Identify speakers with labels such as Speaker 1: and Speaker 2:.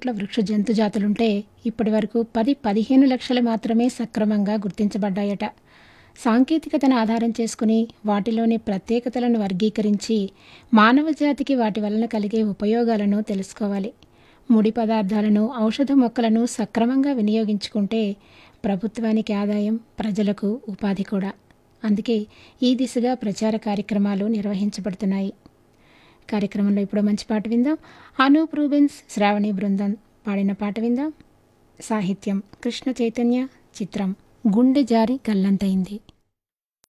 Speaker 1: కోట్ల వృక్ష జంతు జాతులుంటే ఇప్పటి వరకు పది పదిహేను లక్షలు మాత్రమే సక్రమంగా గుర్తించబడ్డాయట సాంకేతికతను ఆధారం చేసుకుని వాటిలోని ప్రత్యేకతలను వర్గీకరించి మానవ జాతికి వాటి వలన కలిగే ఉపయోగాలను తెలుసుకోవాలి ముడి పదార్థాలను ఔషధ మొక్కలను సక్రమంగా వినియోగించుకుంటే ప్రభుత్వానికి ఆదాయం ప్రజలకు ఉపాధి కూడా అందుకే ఈ దిశగా ప్రచార కార్యక్రమాలు నిర్వహించబడుతున్నాయి కార్యక్రమంలో ఇప్పుడు మంచి పాట విందాం అనూప్ రూబెన్స్ శ్రావణి బృందం పాడిన పాట విందాం సాహిత్యం కృష్ణ చైతన్య చిత్రం గుండె జారి గల్లంతైంది